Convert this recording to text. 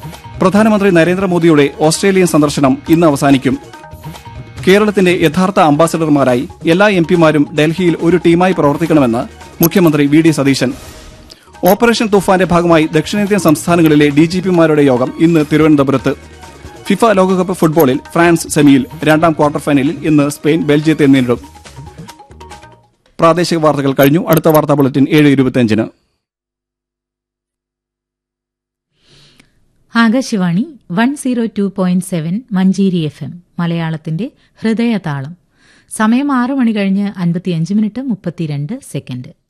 പ്രധാനമന്ത്രി നരേന്ദ്രമോദിയുടെ ഓസ്ട്രേലിയൻ സന്ദർശനം ഇന്ന് അവസാനിക്കും കേരളത്തിന്റെ യഥാർത്ഥ അംബാസഡർമാരായി എല്ലാ എം പിമാരും ഡൽഹിയിൽ ഒരു ടീമായി പ്രവർത്തിക്കണമെന്ന് മുഖ്യമന്ത്രി വി ഡി സതീശൻ ഓപ്പറേഷൻ തുഫാന്റെ ഭാഗമായി ദക്ഷിണേന്ത്യൻ സംസ്ഥാനങ്ങളിലെ ഡിജിപിമാരുടെ യോഗം ഇന്ന് തിരുവനന്തപുരത്ത് ഫിഫ ലോകകപ്പ് ഫുട്ബോളിൽ ഫ്രാൻസ് സെമിയിൽ രണ്ടാം ക്വാർട്ടർ ഫൈനലിൽ ഇന്ന് സ്പെയിൻ ബെൽജിയത്തെ നേരിടും പ്രാദേശിക വാർത്തകൾ കഴിഞ്ഞു അടുത്ത വാർത്താ ബുള്ളറ്റിൻ ഏഴ് ഇരുപത്തിയഞ്ചിന് Akashvani one zero two point seven Manjeri F M മലയാളത്തിന്റെ ഹൃദയതാളം സമയം ആറ് മണി കഴിഞ്ഞ് അൻപത്തിയഞ്ച് മിനിറ്റ് മുപ്പത്തിരണ്ട് സെക്കൻഡ്